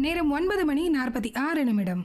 நேரம் ஒன்பது மணி நாற்பத்தி ஆறு நிமிடம்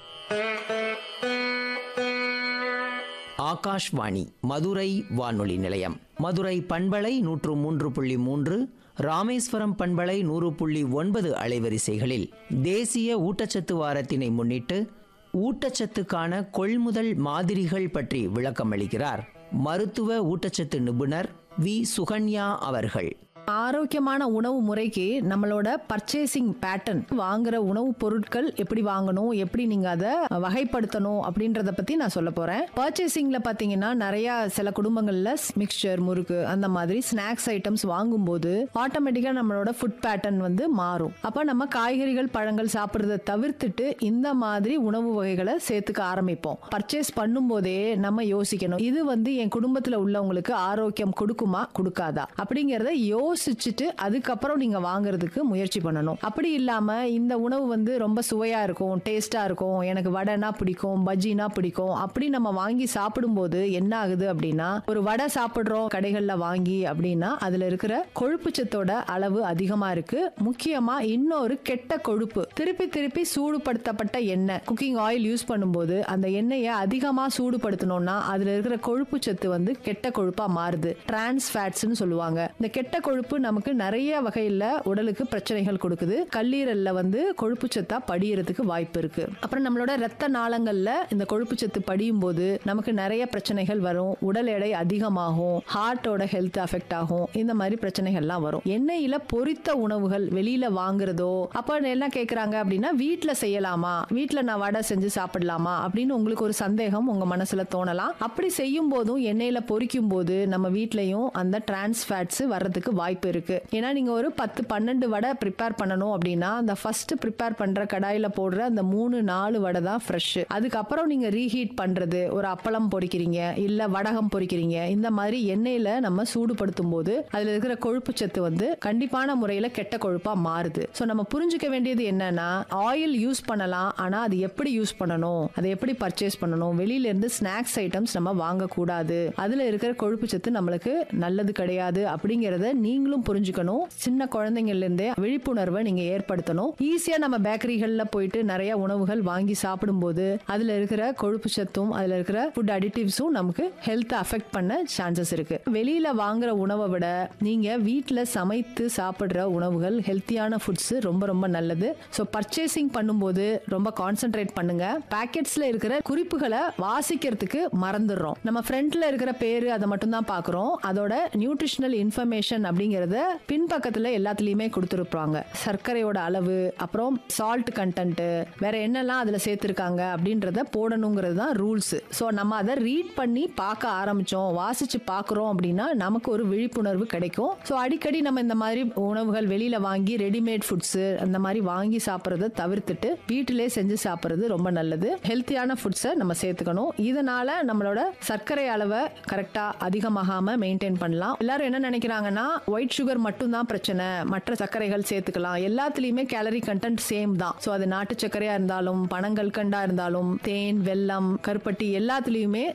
ஆகாஷ்வாணி மதுரை வானொலி நிலையம் மதுரை பண்பலை நூற்று மூன்று புள்ளி மூன்று ராமேஸ்வரம் பண்பலை நூறு புள்ளி ஒன்பது அலைவரிசைகளில் தேசிய ஊட்டச்சத்து வாரத்தினை முன்னிட்டு ஊட்டச்சத்துக்கான கொள்முதல் மாதிரிகள் பற்றி விளக்கமளிக்கிறார் மருத்துவ ஊட்டச்சத்து நிபுணர் வி சுகன்யா அவர்கள் ஆரோக்கியமான உணவு முறைக்கு நம்மளோட பர்ச்சேசிங் பேட்டர்ன் வாங்குற உணவுப் பொருட்கள் எப்படி வாங்கணும் எப்படி நீங்க அதை வகைப்படுத்தணும் அப்படின்றத பத்தி நான் சொல்ல போறேன் பர்ச்சேசிங்ல பாத்தீங்கன்னா நிறைய சில குடும்பங்கள்ல மிக்சர் முறுக்கு அந்த மாதிரி ஸ்நாக்ஸ் ஐட்டம்ஸ் வாங்கும்போது ஆட்டோமேட்டிக்கா நம்மளோட ஃபுட் பேட்டர்ன் வந்து மாறும் அப்ப நம்ம காய்கறிகள் பழங்கள் சாப்பிட்றத தவிர்த்துட்டு இந்த மாதிரி உணவு வகைகளை சேர்த்துக்க ஆரம்பிப்போம் பர்ச்சேஸ் பண்ணும்போதே நம்ம யோசிக்கணும் இது வந்து என் குடும்பத்துல உள்ளவங்களுக்கு ஆரோக்கியம் கொடுக்குமா கொடுக்காதா அப்படிங்கறத யோசிச்சுட்டு அதுக்கப்புறம் நீங்க வாங்குறதுக்கு முயற்சி பண்ணணும் அப்படி இல்லாம இந்த உணவு வந்து ரொம்ப சுவையா இருக்கும் டேஸ்டா இருக்கும் எனக்கு வடைனா பிடிக்கும் பஜ்ஜினா பிடிக்கும் அப்படி நம்ம வாங்கி சாப்பிடும்போது என்ன ஆகுது அப்படின்னா ஒரு வடை சாப்பிடுறோம் கடைகள்ல வாங்கி அப்படின்னா அதுல இருக்கிற கொழுப்பு சத்தோட அளவு அதிகமா இருக்கு முக்கியமா இன்னொரு கெட்ட கொழுப்பு திருப்பி திருப்பி சூடுபடுத்தப்பட்ட எண்ணெய் குக்கிங் ஆயில் யூஸ் பண்ணும்போது அந்த எண்ணெயை அதிகமா சூடுபடுத்தணும்னா அதுல இருக்கிற கொழுப்பு சத்து வந்து கெட்ட கொழுப்பா மாறுது டிரான்ஸ் ஃபேட்ஸ்னு சொல்லுவாங்க இந்த கெட்ட கொழுப்பு நமக்கு நிறைய வகையில உடலுக்கு பிரச்சனைகள் கொடுக்குது கல்லீரல்ல வந்து கொழுப்பு சத்தா படியறதுக்கு வாய்ப்பு இருக்கு அப்புறம் நம்மளோட ரத்த நாளங்கள்ல இந்த கொழுப்பு சத்து படியும் போது நமக்கு நிறைய பிரச்சனைகள் வரும் உடல் எடை அதிகமாகும் ஹார்ட்டோட ஹெல்த் அஃபெக்ட் ஆகும் இந்த மாதிரி பிரச்சனைகள்லாம் வரும் எண்ணெயில பொரித்த உணவுகள் வெளியில வாங்குறதோ அப்ப என்ன கேக்குறாங்க அப்படின்னா வீட்ல செய்யலாமா வீட்ல நான் வடை செஞ்சு சாப்பிடலாமா அப்படின்னு உங்களுக்கு ஒரு சந்தேகம் உங்க மனசுல தோணலாம் அப்படி செய்யும் போதும் எண்ணெயில பொரிக்கும் போது நம்ம வீட்லயும் அந்த டிரான்ஸ் ஃபேட்ஸ் வர்றதுக்கு வாய்ப்பு இருக்கு ஏன்னா நீங்க ஒரு பத்து பன்னெண்டு வடை ப்ரிப்பேர் பண்ணணும் அப்படின்னா அந்த ஃபர்ஸ்ட் ப்ரிப்பேர் பண்ற கடாயில போடுற அந்த மூணு நாலு வடை தான் ஃப்ரெஷ் அதுக்கப்புறம் நீங்க ரீஹீட் பண்றது ஒரு அப்பளம் பொரிக்கிறீங்க இல்ல வடகம் பொரிக்கிறீங்க இந்த மாதிரி எண்ணெயில நம்ம சூடுபடுத்தும் போது அதுல இருக்கிற கொழுப்பு சத்து வந்து கண்டிப்பான முறையில கெட்ட கொழுப்பா மாறுது சோ நம்ம புரிஞ்சுக்க வேண்டியது என்னன்னா ஆயில் யூஸ் பண்ணலாம் ஆனா அது எப்படி யூஸ் பண்ணணும் அதை எப்படி பர்ச்சேஸ் பண்ணணும் வெளியில இருந்து ஸ்நாக்ஸ் ஐட்டம்ஸ் நம்ம வாங்கக்கூடாது அதுல இருக்கிற கொழுப்பு சத்து நம்மளுக்கு நல்லது கிடையாது அப்படிங்கறத நீங்களும் புரிஞ்சுக்கணும் சின்ன குழந்தைங்கள்ல இருந்தே விழிப்புணர்வை நீங்க ஏற்படுத்தணும் ஈஸியா நம்ம பேக்கரிகள்ல போயிட்டு நிறைய உணவுகள் வாங்கி சாப்பிடும்போது அதுல இருக்கிற கொழுப்பு சத்தும் அதுல இருக்கிற ஃபுட் அடிட்டிவ்ஸும் நமக்கு ஹெல்த் அஃபெக்ட் பண்ண சான்சஸ் இருக்கு வெளியில வாங்குற உணவை விட நீங்க வீட்ல சமைத்து சாப்பிடுற உணவுகள் ஹெல்த்தியான ஃபுட்ஸ் ரொம்ப ரொம்ப நல்லது ஸோ பர்ச்சேசிங் பண்ணும்போது ரொம்ப கான்சென்ட்ரேட் பண்ணுங்க பேக்கெட்ஸ்ல இருக்கிற குறிப்புகளை வாசிக்கிறதுக்கு மறந்துடுறோம் நம்ம ஃப்ரண்ட்ல இருக்கிற பேரு அதை மட்டும் தான் பாக்குறோம் அதோட நியூட்ரிஷனல் இன்ஃபர்மேஷன் அப்படிங்கறத பின்பக்கத்துல எல்லாத்துலயுமே கொடுத்துருப்பாங்க சர்க்கரையோட அளவு அப்புறம் சால்ட் கண்டென்ட் வேற என்னெல்லாம் அதுல சேர்த்திருக்காங்க அப்படின்றத போடணுங்கிறது தான் ரூல்ஸ் ஸோ நம்ம அதை ரீட் பண்ணி பார்க்க ஆரம்பிச்சோம் வாசிச்சு பார்க்குறோம் அப்படின்னா நமக்கு ஒரு விழிப்புணர்வு கிடைக்கும் ஸோ அடிக்கடி நம்ம இந்த மாதிரி உணவுகள் வெளியில வாங்கி ரெடிமேட் ஃபுட்ஸ் அந்த மாதிரி வாங்கி சாப்பிட்றத தவிர்த்துட்டு வீட்டிலே செஞ்சு சாப்பிட்றது ரொம்ப நல்லது ஹெல்த்தியான ஃபுட்ஸை நம்ம சேர்த்துக்கணும் இதனால நம்மளோட சர்க்கரை அளவை கரெக்டா அதிகமாகாம மெயின்டைன் பண்ணலாம் எல்லாரும் என்ன நினைக்கிறாங்கன்னா ஒயிட் சுகர் மட்டும் தான் பிரச்சனை மற்ற சர்க்கரைகள் சேர்த்துக்கலாம் எல்லாத்துலயுமே கேலரி கண்டென்ட் சேம் தான் ஸோ அது நாட்டு சர்க்கரையா இருந்தாலும் பனங்கல்கண்டா இருந்தாலும் தேன் வெல்லம் கருப்பட்டி எல்லாத்துலயுமே